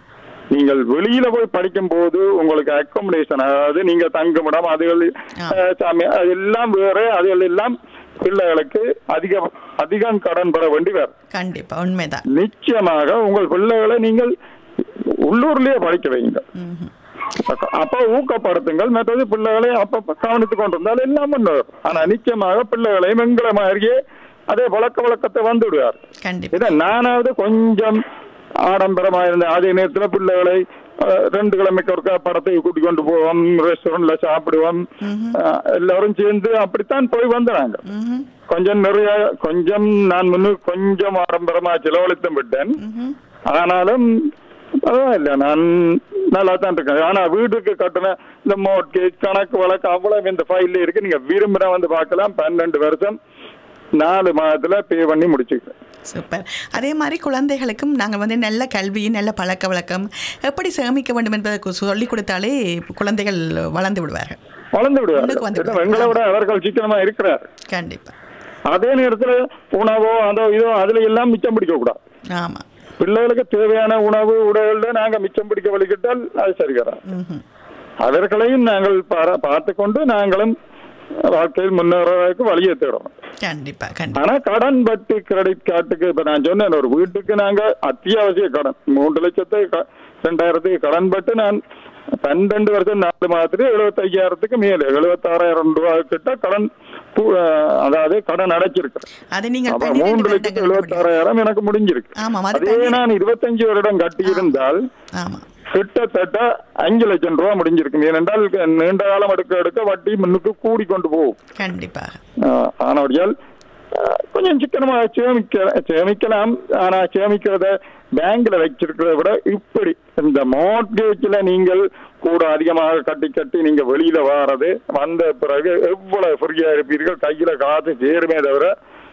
நீங்கள் வெளியில போய் படிக்கும் போது உங்களுக்கு அக்காமடேஷன் அதாவது நீங்க தங்குமிடம் அதுகள் ஆ. அஹ், சாமி அதெல்லாம் வேற அதுகள் எல்லாம் பிள்ளைகளுக்கு அதிக அதிகம் கடன் பெற வேண்டி வரும் கண்டிப்பா உண்மைதான் நிச்சயமாக உங்கள் பிள்ளைகளை நீங்கள் உள்ளூர்லயே படிக்க வைங்க ம்ஹும். அப்ப ஊக்கப்படுத்துங்கள் மற்றது பிள்ளைகளை அப்ப கவனித்துக் கொண்டிருந்தால் எல்லாம் பண்ணுவார் ஆனா நிச்சயமாக பிள்ளைகளையும் எங்களை மாதிரியே அதே பழக்க வழக்கத்தை வந்து விடுவார் கண்டிப்பா இதை நானாவது கொஞ்சம் ஆடம்பரமா இருந்தேன் அதே நேரத்துல பிள்ளைகளை அஹ், ரெண்டு கிழமைக்கு ஒருக்கா படத்தை கூட்டிக் கொண்டு போவோம் ரெஸ்டாரண்ட்ல சாப்பிடுவோம் அஹ், எல்லாரும் சேர்ந்து அப்படித்தான் போய் வந்தாங்க ம்ஹும். கொஞ்சம் நிறைய கொஞ்சம் நான் முன்னு கொஞ்சம் ஆடம்பரமா செலவழித்து விட்டேன் ம்ஹும். ஆனாலும் பரவாயில்ல நான் நல்லா தான் இருக்கேன் ஆனா வீட்டுக்கு கட்டின இந்த மோட்கேஜ் கணக்கு வழக்கு அவ்வளவு இந்த ஃபைல்ல இருக்கு நீங்க விரும்பினா வந்து பார்க்கலாம் பன்னெண்டு வருஷம் நாலு மாதத்துல பே பண்ணி முடிச்சுக்கிறேன் சூப்பர் அதே மாதிரி குழந்தைகளுக்கும் நாங்கள் வந்து நல்ல கல்வி நல்ல பழக்க வழக்கம் எப்படி சேமிக்க வேண்டும் என்பதை கு- சொல்லிக் கொடுத்தாலே குழந்தைகள் வளர்ந்து விடுவார்கள் வளர்ந்து முன்னுக்கு வந்து விடுவார் எங்களை விட அவர்கள் சிக்கனமா இருக்கிறார் கண்டிப்பா அதே நேரத்துல உணவோ அதோ இதோ அதுல எல்லாம் மிச்சம் பிடிக்க கூடாது ஆமாம் பிள்ளைகளுக்கு தேவையான உணவு உடைகள்ல நாங்க மிச்சம் பிடிக்க வழிகிட்டால் அது சரிகிறா ம்ஹும். அவர்களையும் நாங்கள் பார- பார்த்து கொண்டு நாங்களும் வாழ்க்கையில் முன்னேறதுக்கு வழியை தேடுறோம் கண்டிப்பா கண்டிப்பா ஆனா கடன் பட்டு கிரெடிட் கார்டுக்கு இப்ப நான் சொன்னேன் ஒரு வீட்டுக்கு நாங்க அத்தியாவசிய கடன் மூன்று லட்சத்து க- ரெண்டாயிரத்துக்கு கடன் பட்டு நான் பன்னெண்டு வருஷம் நாலு மாதத்துக்கு எழுபத்தி ஐயாயிரத்துக்கு மேல எழுபத்தாறாயிரம் ரூபாய் கிட்ட கடன் பூ- அஹ் அதாவது கடன் அடைச்சிருக்கிறேன் அதை நீங்கள் அப்ப பன்னிரண்டு மூன்று லட்சத்து வருடங்கள் முடியும். எழுபத்தாறாயிரம் எனக்கு முடிஞ்சிருக்கு ஆமாம் அது அதே பன்னி- நான் இருபத்தஞ்சு வருடம் கட்டியிருந்தால் ஆமாம் கிட்டத்தட்ட அஞ்சு லட்சம் ரூபாய் முடிஞ்சிருக்கும் ஏனென்றால் நீண்ட காலம் எடுக்க எடுக்க வட்டி முன்னுக்கு கூடி கொண்டு போகும் கண்டிப்பாக ஆஹ் ஆனபடியால் ஆஹ் கொஞ்சம் சிக்கனமாக சேமிக்க சேமிக்கலாம் ஆனா சேமிக்கிறத பேங்க்ல வச்சிருக்கிறத விட இப்படி இந்த மார்ட்கேஜ்ல நீங்கள் கூட அதிகமாக கட்டி கட்டி நீங்க வெளியில வாரது வந்த பிறகு எவ்வளவு ஃப்ரீயா இருப்பீர்கள் கையில காசு சேருமே தவிர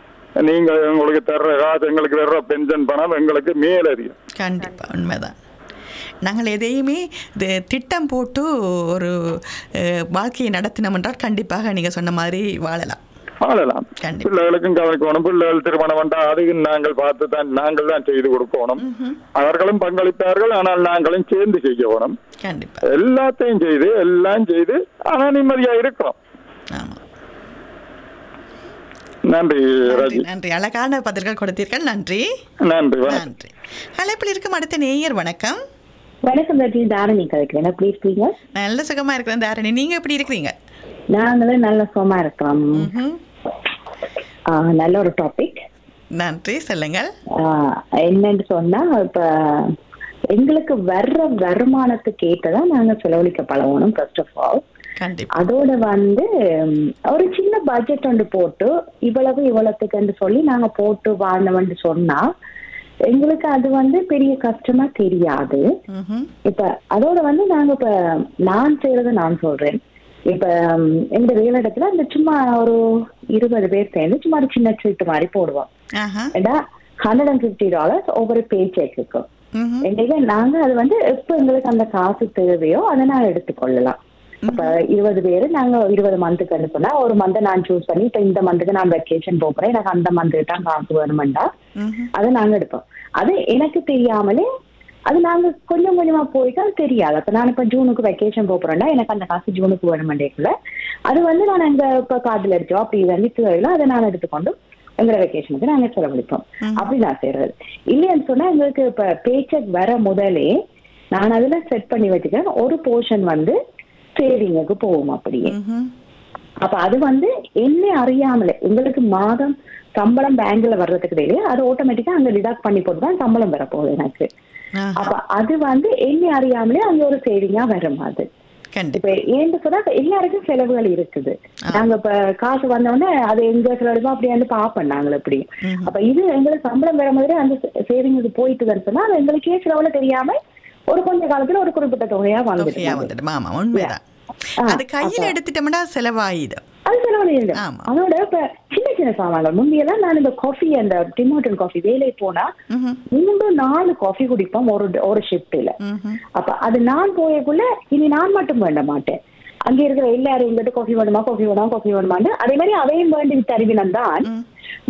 நீங்க உங்களுக்கு தர்ற காசு எங்களுக்கு வர்ற பென்ஷன் பணம் எங்களுக்கு மேலதிகம் கண்டிப்பா உண்மைதான் நாங்கள் எதையுமே இது திட்டம் போட்டு ஒரு அஹ், வாழ்க்கையை நடத்தினோம் என்றால் கண்டிப்பாக நீங்கள் சொன்ன மாதிரி வாழலாம் வாழலாம் கண்டிப்பா. பிள்ளைகளுக்கும் கவனிக்கணும் பிள்ளைகள் திருமணம் பண்ணா அதையும் நாங்கள் பார்த்து தான் நாங்கள் தான் செய்து கொடுக்கணும் அவர்களும் பங்களிப்பார்கள் ஆனால் நாங்களும் சேர்ந்து செய்யணும் கண்டிப்பா எல்லாத்தையும் செய்து எல்லாம் செய்து ஆனா நிம்மதியா இருக்கிறோம் ஆமாம் நன்றி நன்றி ராஜி நன்றி அழகான பதில்கள் கொடுத்தீர்கள் நன்றி நன்றி வணக்கம் நன்றி அழைப்பில் இருக்கும் அடுத்த நேயர் வணக்கம் வணக்கம் ரஜி தாரணி கதைக்கிறேன் எப்படி இருக்கீங்க நல்ல சுகமா இருக்கிறேன் தாரணி நீங்க எப்படி இருக்கிறீங்க நாங்களும் நல்ல சுகமா இருக்கிறோம் ம்ஹும். ஆஹ் நல்ல ஒரு டாபிக் நன்றி சொல்லுங்கள் என்னன்னு சொன்னா இப்ப எங்களுக்கு வர்ற வருமானத்துக்கு ஏற்றதான் நாங்க செலவழிக்க பழகணும் ஃபர்ஸ்ட் ஆஃப் ஆல் கண்டிப்பா அதோட வந்து உம், ஒரு சின்ன பட்ஜெட் ஒன்று போட்டு இவ்வளவு இவ்வளவுக்குன்னு சொல்லி நாங்க போட்டு வாழ்ந்தவன்னு சொன்னா எங்களுக்கு அது வந்து பெரிய கஷ்டமா தெரியாது ம்ஹும். இப்ப அதோட வந்து நாங்க இப்ப நான் செய்யறத நான் சொல்றேன் இப்ப ம், எங்க வேலை இடத்துல அந்த சும்மா ஒரு இருபது பேர் சேர்ந்து சும்மா ஒரு சின்ன ட்ரீட் மாதிரி போடுவோம் ஆஹா ஏன்னா ஹண்ட்ரட் அண்ட் பிப்டி டாலர்ஸ் ஒவ்வொரு பே செக்குக்கும் ம்ஹும். என்னைக்கு நாங்க அது வந்து எப்ப எங்களுக்கு அந்த காசு தேவையோ அதை நான் எடுத்துக்கொள்ளலாம் இப்ப இருபது பேரு நாங்க இருபது மந்த்துக்கு அனுப்புனா ஒரு மந்த் நான் சூஸ் பண்ணி இப்ப இந்த மந்த்துக்கு நான் வெக்கேஷன் போறேன் எனக்கு அந்த மந்த்துக்கு தான் காசு வேணுமெண்டா ம்ஹும். அதை நாங்க எடுப்போம் அது எனக்கு தெரியாமலே அது நாங்க கொஞ்சம் கொஞ்சமா போயிட்டு அது தெரியாது அப்ப நான் இப்ப ஜூனுக்கு வெக்கேஷன் போறேன்னா எனக்கு அந்த காசு ஜூனுக்கு வேணுமெண்டேக்குள்ள அது வந்து நான் எங்க இப்ப கார்டுல எடுத்தோம் அப்படி வந்து தேவையில்ல அதை நான் எடுத்துக்கொண்டு எங்களோட வெக்கேஷனுக்கு நாங்க செலவழிப்போம் அப்படி நான் செய்யறது இல்லைன்னு சொன்னா எங்களுக்கு இப்ப பேச்சக் வர முதலே நான் அதுல செட் பண்ணி வச்சுக்கிறேன் ஒரு போர்ஷன் வந்து சேவிங்குக்கு போகும் அப்படியே ம்ஹும். அப்ப அது வந்து என்ன அறியாமலே உங்களுக்கு மாதம் சம்பளம் பேங்க்ல வர்றதுக்கு இடையிலே அது ஆட்டோமேட்டிக்கா அங்க டிடாக்ட் பண்ணி போட்டு தான் சம்பளம் வரப்போகுது எனக்கு ஆஹா. அப்ப அது வந்து என்ன அறியாமலே அங்க ஒரு சேவிங்கா வரும் அது கண்டிப்பா இப்ப ஏன்னு சொன்னா இப்ப எல்லாருக்கும் செலவுகள் இருக்குது நாங்க இப்ப காசு வந்தோடனே அது எங்க செலவழிப்போம் அப்படி வந்து பாப்போம் நாங்கள் எப்படி அப்ப இது எங்களுக்கு சம்பளம் வர மாதிரி அந்த சேவிங்க்கு போயிட்டு சொன்னா அது எங்களுக்கே செலவுல தெரியாம ஒரு கொஞ்ச காலத்துல ஒரு குறிப்பிட்ட தொகையா தொகையா வந்துட்டு வந்துடும் ஆமா உண்மைதான் ஆ, அது கையில எடுத்துட்டோம்னா செலவாயிடும் அது செலவழியுது ஆமா. அதோட இப்ப சின்ன சின்ன சாமான்கள் முந்தியெல்லாம் நான் இந்த காஃபி அந்த டிமோட்டன் காஃபி வேலைக்கு போனா ம்ஹும். மூன்று நாலு காஃபி குடிப்போம் ஒரு ஒரு ஷிஃப்ட்ல ம்ஹும். அப்ப அது நான் போயக்குள்ள இனி நான் மட்டும் வேண்ட மாட்டேன் அங்க இருக்கிற எல்லாரும் எங்கிட்ட காஃபி வேணுமா காஃபி வேணுமா காஃபி வேணுமான்னு அதே மாதிரி அதையும் வேண்டி தருவினம் தான்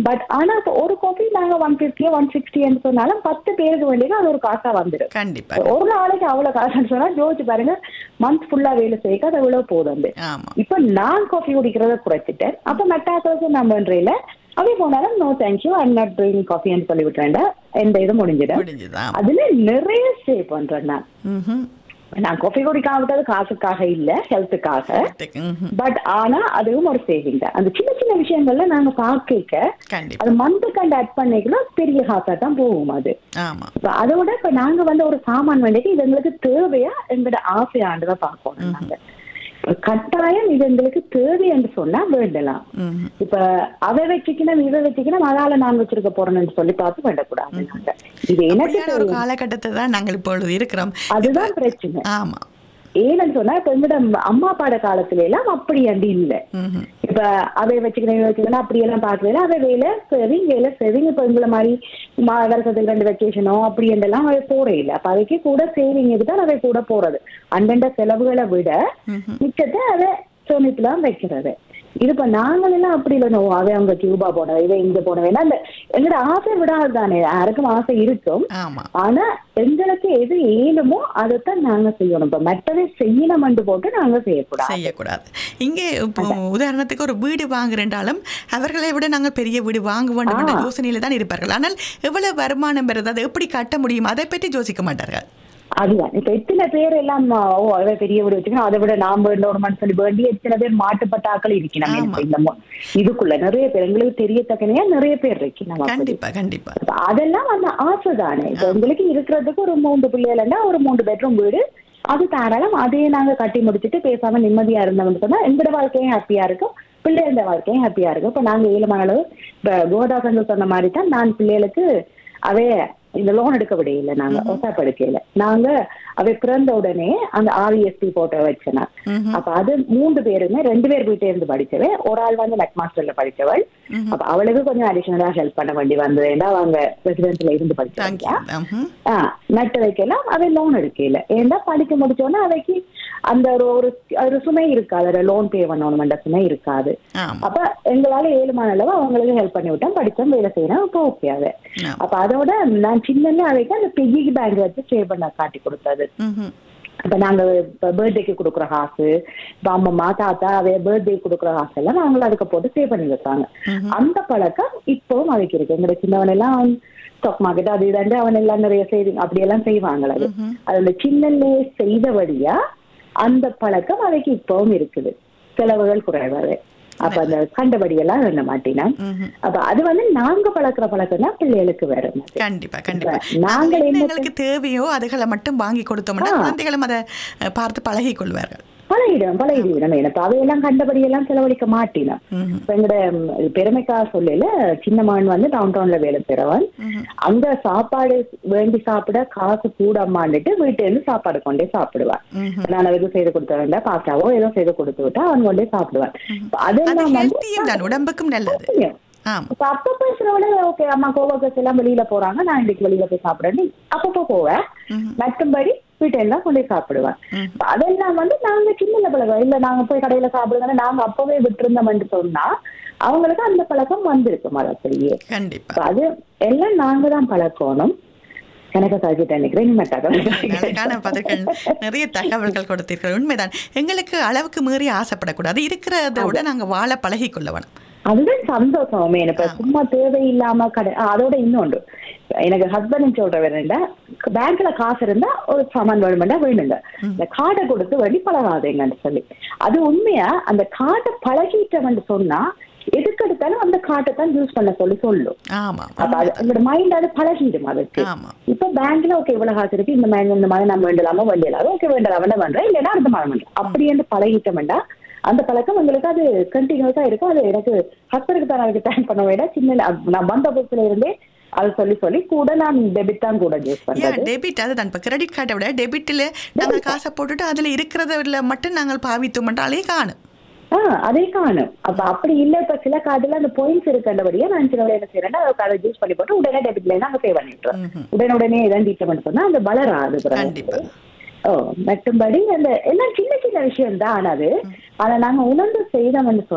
பட் ஆனா இப்ப ஒரு காஃபி நாங்க ஒன் பிப்டி ஒன் சிக்ஸ்டின்னு சொன்னாலும் பத்து பேருக்கு வேண்டியது அது ஒரு காசா வந்துடும் கண்டிப்பா ஒரு நாளைக்கு அவ்வளவு காசுன்னு சொன்னா ஜோதிச்சு பாருங்க மந்த் ஃபுல்லா வேலை செய்ய அது எவ்வளவு போதும் ஆமா இப்ப நான் காஃபி குடிக்கிறத குறைச்சிட்டேன் அப்ப மெட்டாசோஸ் நான் பண்றேன் அப்படி போனாலும் no thank you I'm not drink காஃபின்னு சொல்லி விட்டுறேன் எந்த இது முடிஞ்சிடும் முடிஞ்சுதான் அதுல நிறைய சேவ் பண்றேன் நான் ம்ஹும். நான் காஃபி குடிக்காம விட்டது காசுக்காக இல்ல ஹெல்த்துக்காக ம்ஹும். பட் ஆனா அதுவும் ஒரு சேவிங் தான் அந்த சின்ன சின்ன விஷயங்கள்ல நாங்க பார்க்க கண்டிப்பா அது மந்த் கண்டு ஆட் பண்ணிக்கலாம் பெரிய காசா தான் போகும் அது ஆமா இப்ப அதோட இப்ப நாங்க வந்து ஒரு சாமான் வேண்டியது இது எங்களுக்கு தேவையா எங்களோட ஆசையாண்டுதான் பார்க்கணும் நாங்க இப்ப கட்டாயம் இது எங்களுக்கு தேவை என்று சொன்னா வேண்டலாம் ம்ஹும். இப்ப அதை வச்சுக்கணும் இதை வச்சுக்கணும் அதால நான் வச்சிருக்க போறேன்னு சொல்லி பார்த்து வேண்டக்கூடாது நாங்க இது எனக்கு அப்படியான ஒரு தேவை. காலகட்டத்தை தான் நாங்கள் இப்பொழுது இருக்கிறோம் அதுதான் பிரச்சனை ஆமா ஏன்னு சொன்னா இப்ப எங்கட அம்மா பாட காலத்துல எல்லாம் அப்படி அண்டி இல்ல ம்ஹும். இப்ப அதை வச்சுக்கணும் இதை வச்சுக்கணும் அப்படி எல்லாம் பாக்கல அதை வேலை சேவிங் வேலை சேவிங் இப்ப எங்களை மாதிரி மா- வருஷத்துக்கு ரெண்டு வெக்கேஷனோ அப்படி என்றெல்லாம் அவை போற இல்ல அப்ப அதுக்கு கூட சேவிங்க்கு தான் அவை கூட போறது அந்தண்ட செலவுகளை விட ம்ஹும். மிச்சத்தை அதை சேமிப்புலாம் வைக்கிறது இது இப்ப நாங்கள் எல்லாம் அப்படி இல்லை நோ அதை அவங்க கியூபா போனது இதை இங்க போனது ஏன்னா இந்த எங்களோட ஆசை விடாது தானே யாருக்கும் ஆசை இருக்கும் ஆமா ஆனா எங்களுக்கு எது ஏழுமோ அதைத்தான் நாங்க செய்யணும் இப்ப மற்றதை செய்யணும்னு போட்டு நாங்க செய்யக்கூடாது செய்யக்கூடாது இங்கே இப்போ உதாரணத்துக்கு ஒரு வீடு வாங்குறேன்றாலும் அவர்களை விட நாங்கள் பெரிய வீடு வாங்க வேண்டும் என்ற ஆ. யோசனையில தான் இருப்பார்கள் ஆனால் எவ்வளவு வருமானம் பெறுது அதை எப்படி கட்ட முடியும் அதை பற்றி யோசிக்க மாட்டார்கள் அதுதான் இப்ப எத்தனை பேர் எல்லாம் ஆ, ஓ அதை பெரிய வீடு வச்சுக்கணும் அதை விட நாம் வேண்டோம்னு சொல்லி வேண்டி எத்தனை பேர் மாட்டுப்பட்டாக்கள் இருக்கணும் ஆமா. இப்ப இந்த மொ- இதுக்குள்ள நிறைய பேர் எங்களுக்கு தெரியத்தக்கனையா நிறைய பேர் இருக்கணும் அப்படி. கண்டிப்பா கண்டிப்பா இப்ப அதெல்லாம் அந்த ஆசை தானே இப்ப உங்களுக்கு இருக்கிறதுக்கு ஒரு மூன்று பிள்ளைகள்னா ஒரு மூன்று பெட்ரூம் வீடு அது தாராளம் அதையே நாங்க கட்டி முடிச்சிட்டு பேசாம நிம்மதியா இருந்தோம்னு சொன்னா எங்களோட வாழ்க்கையும் ஹாப்பியா இருக்கும் பிள்ளைகளோட வாழ்க்கையும் ஹாப்பியா இருக்கும் இப்ப நாங்க ஏழுமான அளவு இப்ப கோதாசங்க சொன்ன மாதிரி தான் நான் பிள்ளைகளுக்கு அவே இந்த லோன் எடுக்க விடையில நாங்க ஒசாப் எடுக்கையில நாங்க அவை பிறந்த உடனே அந்த ஆர்இஎஸ்பி போட்டோ வச்சேன் நான். ம்ஹும். அப்ப அது மூன்று பேருமே ரெண்டு பேர் வீட்டே இருந்து படிச்சவ ஒரு ஆள் வந்து நெட் மாஸ்டர்ல படிச்சவள் ம்ஹும். அப்ப அவளுக்கு கொஞ்சம் அடிஷனலா ஹெல்ப் பண்ண வேண்டி வந்தது ஏன்னா அவங்க ரெசிடென்ஸ்ல இருந்து தேங்க்யூ படிச்சாங்க நட்டு வைக்கலாம் அதை லோன் எடுக்கல ஏன்னா படிச்சு முடிச்சோன்னா அவைக்கு அந்த ஒரு ஒரு ஒரு சுமை இருக்காது அதை லோன் பே பண்ணணும்ன்ற சுமை இருக்காது ஆமா அப்ப எங்களால ஏழுமான அளவு அவங்களுக்கு ஹெல்ப் பண்ணி விட்டோம் படிச்சோம் வேலை செய்யணும் இப்போ ஓகே அது ஆமா. அப்ப அதோட நான் சின்ன அவைக்கு அந்த பெய்கி பேங்க் வச்சு சேவ் பண்ண காட்டி கொடுத்தது ம்ஹும். இப்ப நாங்க பர்த்டேக்கு கொடுக்குற காசு இப்ப அம்மம்மா தாத்தா அவைய பர்த்டே கொடுக்குற காசு எல்லாம் நாங்களும் அதுக்கு போட்டு சேவ் பண்ணி வைப்பாங்க ம்ஹும். அந்த பழக்கம் இப்பவும் அதுக்கு இருக்கு எங்க சின்னவன் எல்லாம் ஸ்டாக் மார்க்கெட் அது இதாண்டு அவன் எல்லாம் நிறைய சேவிங் அப்படி எல்லாம் செய்வாங்களே அது ம்ஹும். அது அந்த சின்னலே செய்தபடியா அந்த பழக்கம் அதுக்கு இப்பவும் இருக்குது செலவுகள் குறைவாது அப்ப அந்த கண்டபடியெல்லாம் எண்ண மாட்டினா ம்ஹும். அப்ப அது வந்து நாங்க பழக்கிற பழக்கம் தான் பிள்ளைகளுக்கு வரும் அது. கண்டிப்பா கண்டிப்பா நாங்கள் நாங்கள் என்ன என்ன எங்களுக்கு தேவையோ அதுகளை மட்டும் வாங்கி கொடுத்தோம்னா ஆ. குழந்தைகளும் அதை அஹ், பார்த்து பழகிக் கொள்வார்கள் பழகிடும் பழகிடும் எனக்கு அவையெல்லாம் கண்டபடியெல்லாம் செலவழிக்க மாட்டினா ம்ஹும். இப்ப எங்கட ம், பெருமைக்காக சொல்லல சின்ன மகன் வந்து டவுன் டவுன்ல வேலை பெறவன் ம்ஹும். அங்க சாப்பாடு வேண்டி சாப்பிட காசு கூடமாண்டுட்டு வீட்டுல இருந்து சாப்பாடு கொண்டே சாப்பிடுவான் ம்ஹும். நான் அதுக்கு செய்து கொடுத்த வேண்டாம் பாஸ்டாவோ ஏதோ செய்து கொடுத்து விட்டா அவன் கொண்டே சாப்பிடுவான் இப்ப அது அதெல்லாம் வந்து ஹெல்த்தியும் தான் உடம்புக்கும் நல்லது தெரியும். ஆமா இப்ப அப்பப்போ சிலவோட ஓகே அம்மா கோவக்கஸ் எல்லாம் வெளியில போறாங்க நான் இன்னைக்கு வெளியில போய் சாப்பிடுறேன்னு அப்பப்போ போவேன் ம்ஹும். மற்றும்படி வீட்டெல்லாம் கொண்டு போய் சாப்பிடுவேன் ம். இப்ப அதெல்லாம் வந்து நாங்க சின்ன பழக்கம் இல்ல நாங்க போய் கடையில சாப்பிடுங்கன்னா நாங்க அப்பவே விட்டுருந்தோம்னு சொன்னா அவங்களுக்கு அந்த பழக்கம் வந்திருக்கும் அது அப்படியே கண்டிப்பா இப்ப அது எல்லாம் நாங்க தான் பழக்கணும் எனக்கு கழிச்சிட்டு நினைக்கிறேன் அதுக்கான பதில்கள் நிறைய தகவல்கள் கொடுத்தீர்கள் உண்மைதான் எங்களுக்கு அளவுக்கு மீறி ஆசைப்படக்கூடாது இருக்கிறத விட நாங்க வாழ பழகிக் கொள்ள வேணும் அதுதான் சந்தோஷமே இப்ப சும்மா தேவையில்லாம கடை ஆ, அதோட இன்னொன்று எனக்கு ஹஸ்பண்ட் சொல்ற வேணுண்டா பேங்க்ல காசு இருந்தா ஒரு சாமான் வேணுமெண்டா வேணுங்க இந்த கார்டை கொடுத்து வழி பழகாதீங்கன்னு சொல்லி அது உண்மையா அந்த கார்டை பழகிட்டவன் சொன்னா எதுக்கு எடுத்தாலும் அந்த கார்டை தான் யூஸ் பண்ண சொல்லி சொல்லும் ஆமா அப்ப அது உங்களோட மைண்ட் அது பழகிடும் அதுக்கு ஆமா இப்ப பேங்க்ல ஓகே இவ்வளவு காசு இருக்கு இந்த மாதிரி இந்த மாதிரி நம்ம வேண்டலாமோ வேண்டியலாமோ ஓகே வேண்டலாம் வேண்டாம் பண்றேன் இல்லைன்னா அடுத்த மாதம் பண்றேன் அப்படி என்று பழகிட்டோம்டா அந்த பழக்கம் உங்களுக்கு அது கண்டினியூஸா இருக்கும் அது எனக்கு ஹஸ்பண்டுக்கு தான் அதுக்கு தேங்க் பண்ண விட சின்ன நான் வந்த புதுசுல இருந்தே அது சொல்லி சொல்லி கூட நான் டெபிட் தான் கூட யூஸ் ஏன் பண்றது டெபிட் அதுதான் இப்போ கிரெடிட் கார்டை விட டெபிட்டில் நாங்கள் காசை போட்டுட்டு அதில் இருக்கிறதுல மட்டும் நாங்கள் பாவித்தோம் என்றாலே காணும் ஆ அதே காணும் அப்ப அப்படி இல்ல இப்ப சில கார்டுல அந்த பாயிண்ட்ஸ் இருக்கண்டபடியா நான் சில என்ன செய்யறேன்னா அதை யூஸ் பண்ணி போட்டு உடனே டெபிட்ல நாங்க பே பண்ணிட்டுறோம் ம்ஹும். உடனே உடனே இதான் டீட்மெண்ட் பண்ணா அந்த வளராது பிறகு. கண்டிப்பா. ஓ மற்றும்படி அந்த எல்லாம் சின்ன சின்ன விஷயம் தான் அது ஆனா நாங்க உணர்ந்து செய்தோம்னு சொன்னா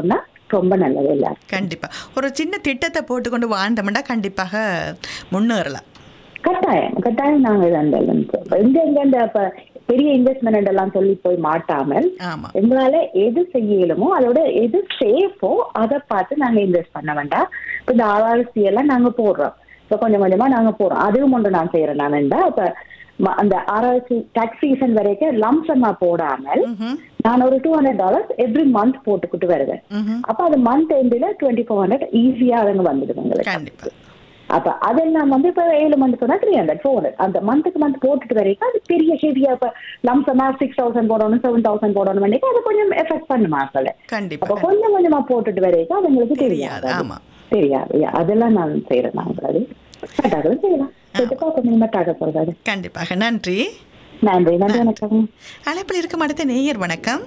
ரொம்ப நல்லது எல்லாரும் கண்டிப்பா ஒரு சின்ன திட்டத்தை போட்டுக்கொண்டு வாழ்ந்தோம்னா கண்டிப்பாக முன்னேறலாம் கட்டாயம் கட்டாயம் நாங்கள் அந்த எங்க எங்க இந்த இப்ப பெரிய இன்வெஸ்ட்மெண்ட் எல்லாம் சொல்லி போய் மாட்டாமல் ஆமா எங்களால எது செய்யலுமோ அதோட எது சேஃபோ அதை பார்த்து நாங்க இன்வெஸ்ட் பண்ண வேண்டாம் இப்ப இந்த ஆர்ஆர்சி எல்லாம் நாங்க போடுறோம் இப்ப கொஞ்சம் கொஞ்சமா நாங்க போறோம் அதுவும் ஒன்று நான் செய்யறேன் நான் இப்ப ம- அந்த ஆர்ஆர்சி டாக்ஸ் சீசன் வரைக்கும் லம்சமா போடாமல் ம்ஹும். நான் ஒரு two hundred dollars every month போட்டுக்கிட்டு வருவேன் ம்ஹும். அப்ப அது மந்த் எண்டில் டுவெண்ட்டி ஃபோர் ஹண்ட்ரட் ஈஸியா அதுங்க வந்துடுது உங்களுக்கு கண்டிப்பா அப்ப அதெல்லாம் வந்து இப்ப ஏழு மந்த் சொன்னா த்ரீ ஹண்ட்ரட் ஃபோர் ஹண்ட்ரட் அந்த மந்த்துக்கு மந்த் போட்டுட்டு வரைக்கும் அது பெரிய ஹெவியா இப்ப லம்சமா சிக்ஸ் தௌசண்ட் போடணும் செவன் தௌசண்ட் போடணும் பண்ணிட்டு அது கொஞ்சம் எஃபெக்ட் பண்ணுமா சொல்ல கண்டிப்பா அப்ப கொஞ்சம் கொஞ்சமா போட்டுட்டு வரைக்கும் அது உங்களுக்கு தெரியாது, தெரியாது ஆமா. தெரியாது Yeah, அதெல்லாம் நான் செய்யறேன் நான் அது கட்டாக்களும் செய்யலாம் கேட்டு பார்க்க நீங்க டாக்க சொல்றாரு கண்டிப்பாக நன்றி நன்றி நன்றி வணக்கம் அழைப்பில் இருக்கும் அடுத்த நேயர் வணக்கம்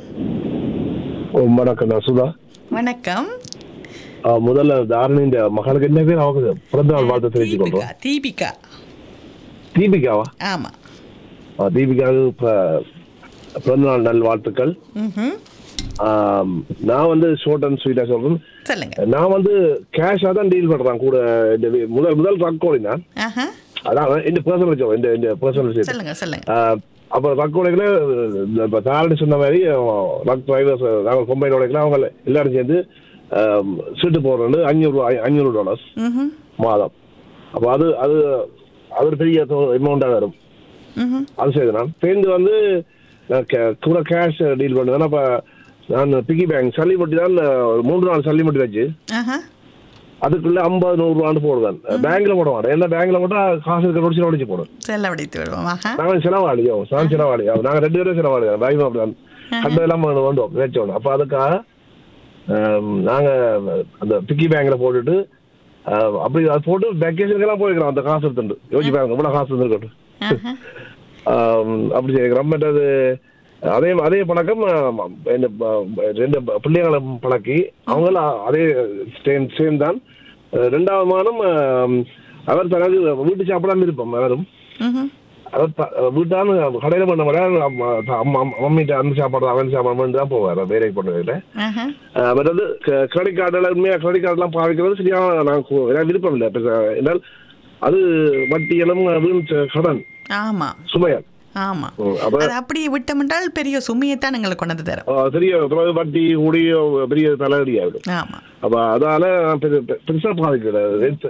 ஓ, வணக்கம் நான் சுதா வணக்கம் ஆ, முதல்ல தாரணி இந்த மகளுக்கு என்ன பேர் அவங்க பிறந்த நாள் வாழ்த்து தெரிவித்துக் தீபிகா கொள்றோம் தீபிகா தீபிகாவா ஆமா ஆ, தீபிகாவுக்கு ப- பிறந்த நாள் நல் வாழ்த்துக்கள் ம்ஹும். ஆம், நான் வந்து ஷோர்ட் அண்ட் ஸ்வீட்டா சொல்றேன் சொல்லுங்க நான் வந்து கேஷா தான் டீல் பண்றேன் கூட இந்த வி- முதல் முதல் ட்ரக் ஓடினா ஆஹா அதான் இந்த பர்சனல் ஜோ இந்த இந்த பர்சனல் விஷயம் சொல்லுங்க சொல்லுங்க அப்போ ட்ரக் ஓடைகள இப்போ தாரணி சொன்ன மாதிரி ட்ரக் டிரைவர்ஸ் நாங்கள் கொம்பைன் ஓடைக்கலாம் அவங்க எல்லாரும் சேர்ந்து ஆம், சீட்டு போடுறது அஞ்சூறு அஞ்சூறு டாலர்ஸ் ம்ஹும். மாதம் அப்போ அது அது அது ஒரு பெரிய அமௌண்ட்டாக வரும் ம்ஹும். அது செய்து நான் சேர்ந்து வந்து நான் கே- கூட கேஷ் டீல் பண்ணுவேன் அப்போ நான் பிகி பேங்க் சல்லி மட்டி தான் ஒரு மூன்று நாள் சல்லி மட்டி வச்சு ஆஹா அதுக்குள்ள ஐம்பது நூறுரூவான்னு போடுவேன் பேங்க்ல போட மாட்டேன் ஏன்னா பேங்க்ல போட்டா காசு இருக்க நோடிச்சு நோடிச்சு போடும் செல்ல வடித்து விடுவோம் ஆஹா நாங்கள் செலவாளியோ நான் செலவாளியோ நாங்கள் ரெண்டு பேரும் செலவாளியோம் பாய் அப்படிதான் கண்டதெல்லாம் வந்தோம் வச்சோம் அப்போ அதுக்காக ஆம், நாங்க அந்த பிக்கி பேங்க்ல போட்டுட்டு ஆ, அப்படி அது போட்டு வெக்கேஷனுக்கெல்லாம் போயிருக்கிறோம் அந்த காசு எடுத்துட்டு யோசிச்சு பாருங்க இவ்வளோ காசு இருந்துருக்கட்டும் ஆஹா ஆம், அப்படி செய்கிறோம் பட் அது அதே அதே பழக்கம் ஆம், இந்த ப- ரெண்டு ப- பிள்ளைங்களை பழக்கி அவங்களும் அதே சேம் சேம் தான் அஹ், ரெண்டாவது மாதம் ஆம், அவர் தனது வீட்டு சாப்பிடாம இருப்போம் அவரும் ம்ஹும். அவர் த- வீட்டான கடையில பண்ண மாட்டார் மம்மிட்ட அந்த சாப்பாடு அவன் சாப்பாடு தான் போவார் வேலைக்கு போனதில்லை ஆஹா பட் வந்து கிரெடிட் கார்டில் உண்மையாக கிரெடிட் கார்டெலாம் பாவிக்கிறது சரியான நான் கு- எனக்கு விருப்பம் இல்லை பெருசா. என்றால் அது வட்டியலும் வீண் கடன் ஆமா சுமையல் ஆமா ம், அப்ப அது அப்படியே விட்டோம் என்றால் பெரிய சுமையைத்தான் எங்களுக்கு கொண்டு வந்து தரும் ஆ, பெரிய அதாவது வட்டி கூடி பெரிய தலையடி ஆகிடும் ஆமா அப்ப அதனால நான் பெரு- பெ- பெருசா பாதிக்கல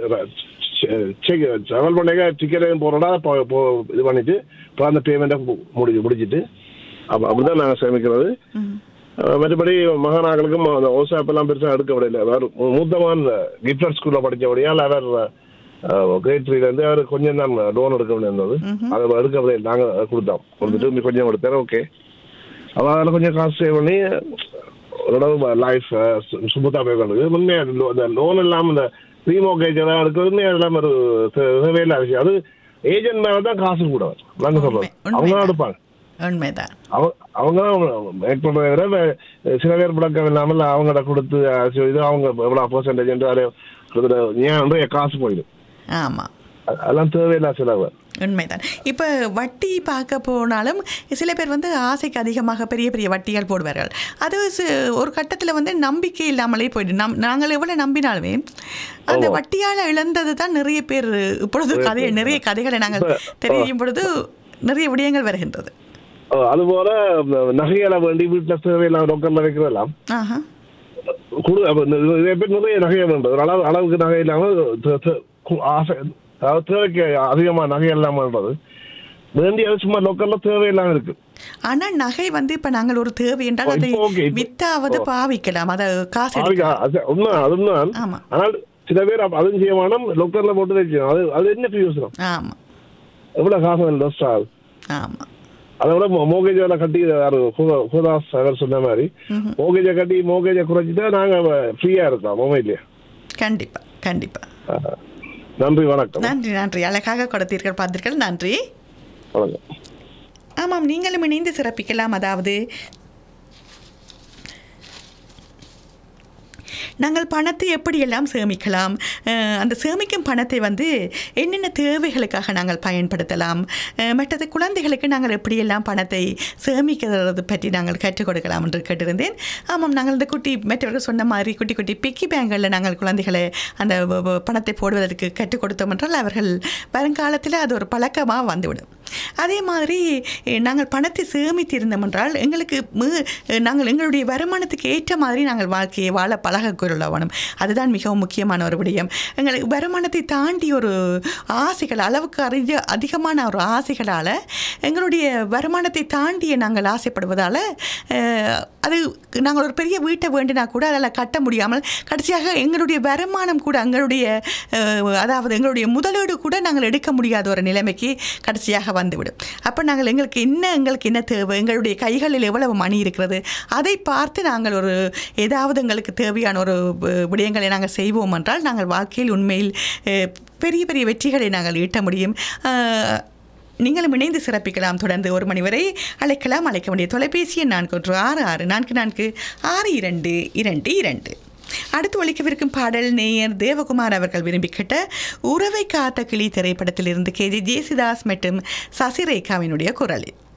ட்ராவல் பண்ணேங்க டிக்கெட் போறோம்னா போ- போ- இது பண்ணிட்டு இப்போ அந்த பேமெண்ட்டை முடிஞ்சு முடிச்சிட்டு அப்போ அப்படிதான் நாங்கள் சேமிக்கிறது ம். அஹ் மற்றபடி மகானாக்களுக்கும் அந்த ஓசாப் எல்லாம் பெருசா எடுக்க விடல அவர் மூத்தமான் கிஃப்டர் ஸ்கூல்ல படிச்சபடியால் அவர் கிரேட் த்ரீல இருந்து அவர் கொஞ்சம் தான் லோன் எடுக்க வேண்டியிருந்தது அதை எடுக்க விடையில நாங்க கொடுத்தோம் கொடுத்துட்டு இன்னும் கொஞ்சம் கொடுத்தாரு ஓகே அவ அதில் கொஞ்சம் காசு சேவ் பண்ணி ஓரளவு லைஃப் சுமத்தா போய் கொண்டு உண்மையா lo- இந்த லோன் இல்லாம இந்த ரீமோகேஜ் எல்லாம் எடுக்கிறது உண்மையா எல்லாம் ஒரு தே- தேவையில்லாத விஷயம் அது ஏஜென்ட் மேல தான் காசு கூட நாங்க சொல்றோம் உண்மை, அவங்க தான் உண்மைதான். எடுப்பாங்க உண்மைதான் அவங்க அவங்க தான் மேக் பண்றதை விட வே- சில பேர் முடக்கம் இல்லாமல் அவங்கள்ட்ட கொடுத்து அஹ், சரி, இது அவங்க எவ்வளவு பர்சன்டேஜ் அதை கொடுத்துட்டு ஏன் நிறைய காசு போயிடும் ஆமா அது- அதெல்லாம் தேவையில்லா செலவு உண்மைதான் இப்போ வட்டி பார்க்க போனாலும் சில பேர் வந்து ஆசைக்கு அதிகமாக பெரிய பெரிய வட்டிகள் போடுவார்கள் அது சி- ஒரு கட்டத்தில் வந்து நம்பிக்கை இல்லாமலே போயிடும் நம் நாங்கள் எவ்வளோ நம்பினாலுமே அந்த வட்டியால் இழந்தது தான் நிறைய பேர் இப்பொழுது கதை நிறைய கதைகளை நாங்கள் தெரியும் பொழுது நிறைய விடயங்கள் வருகின்றது அஹ், அதுபோல அஹ், நகைகளை வேண்டி வீட்டுல தேவையில்லாம ரொக்கம் வைக்கிறதெல்லாம் ஆஹா குடு அப்ப இந்த- நிறைய பேர் நிறைய நகையை வேண்டும் ஒரு அளவு அளவுக்கு நகை இல்லாம தே- தே- கு- ஆசை அதாவது தேவைக்கு அதிகமா நகை இல்லாமன்றது வேண்டியது சும்மா லோக்கல்ல தேவையில்லாம இருக்கு ஆனால் நகை வந்து இப்போ நாங்கள் ஒரு தேவை என்றால் ஓ, அதை இப்போ okay, இப்போ- வித்தாவது பாவிக்கலாம் அதை காசு அதுக்கு எடுக்கலாம் அது உண்மை அது உண்மை ஆமா. ஆனால் சில பேர் அப்ப அதுவும் செய்ய வேணாம் லோக்கல்ல போட்டு வச்சுக்கணும் அது அது என்ன பிரயோசனம் ஆமாம் எவ்வளவு காசு லோஸ்ட் ஆகுது ஆமாம் அதை விட மோகேஜ் வேலை கட்டி யாரு ஹுதா- ஹுதாஸ் அவர் சொன்ன மாதிரி மோகேஜை கட்டி மோகேஜை குறைச்சிட்டா நாங்க ஃப்ரீயா இருக்கலாம் மொபைல்லையே கண்டிப்பாக கண்டிப்பாக நன்றி வணக்கம் நன்றி நன்றி அழகாக கொடுத்தீர்கள் பார்த்தீர்கள் நன்றி வணக்கம் ஆமாம் நீங்களும் இணைந்து சிறப்பிக்கலாம் அதாவது நாங்கள் பணத்தை எப்படியெல்லாம் சேமிக்கலாம் அஹ், அந்த சேமிக்கும் பணத்தை வந்து என்னென்ன தேவைகளுக்காக நாங்கள் பயன்படுத்தலாம் அஹ், மற்றது குழந்தைகளுக்கு நாங்கள் எப்படியெல்லாம் பணத்தை சேமிக்கிறது பற்றி நாங்கள் கற்றுக் கொடுக்கலாம் என்று கேட்டிருந்தேன் ஆமாம் நாங்கள் இந்த குட்டி மற்றவர்கள் சொன்ன மாதிரி குட்டி குட்டி பிக்கி பேங்களில் நாங்கள் குழந்தைகளை அந்த வ- வ- பணத்தை போடுவதற்கு கற்றுக் கொடுத்தோம் என்றால் அவர்கள் வருங்காலத்தில் அது ஒரு பழக்கமாக வந்துவிடும் அதே மாதிரி அஹ், நாங்கள் பணத்தை சேமித்திருந்தோம் என்றால் எங்களுக்கு மு- அஹ், நாங்கள் எங்களுடைய வருமானத்துக்கு ஏற்ற மாதிரி நாங்கள் வாழ்க்கையை வாழ பழகக்கொள்ளவணும் அதுதான் மிகவும் முக்கியமான ஒரு விடயம் எங்களுக்கு வருமானத்தை தாண்டி ஒரு ஆசைகள் அளவுக்கு அறிஞ்ச அதிகமான ஒரு ஆசைகளால் எங்களுடைய வருமானத்தை தாண்டிய நாங்கள் ஆசைப்படுவதால் அஹ், அது நாங்கள் ஒரு பெரிய வீட்டை வேண்டினா கூட அதில் கட்ட முடியாமல் கடைசியாக எங்களுடைய வருமானம் கூட எங்களுடைய அஹ், அதாவது எங்களுடைய முதலீடு கூட நாங்கள் எடுக்க முடியாத ஒரு நிலைமைக்கு கடைசியாக வந்துவிடும் அப்போ நாங்கள் எங்களுக்கு என்ன எங்களுக்கு என்ன தேவை எங்களுடைய கைகளில் எவ்வளவு மணி இருக்கிறது அதை பார்த்து நாங்கள் ஒரு ஏதாவது எங்களுக்கு தேவையான ஒரு வி- விடயங்களை நாங்கள் செய்வோம் என்றால் நாங்கள் வாழ்க்கையில் உண்மையில் அஹ், பெரிய பெரிய வெற்றிகளை நாங்கள் ஈட்ட முடியும் அஹ், நீங்களும் இணைந்து சிறப்பிக்கலாம் தொடர்ந்து ஒரு மணி வரை அழைக்கலாம் அழைக்க வேண்டிய தொலைபேசி எண் நான்கு ஒன்று ஆறு ஆறு நான்கு நான்கு ஆறு இரண்டு இரண்டு இரண்டு அடுத்து ஒழிக்கவிருக்கும் பாடல் நேயர் தேவகுமார் அவர்கள் விரும்பி கேட்ட உறவை காத்த கிளி திரைப்படத்திலிருந்து கே ஜே ஜேசுதாஸ் மற்றும் சசிரேகாவினுடைய குரலில்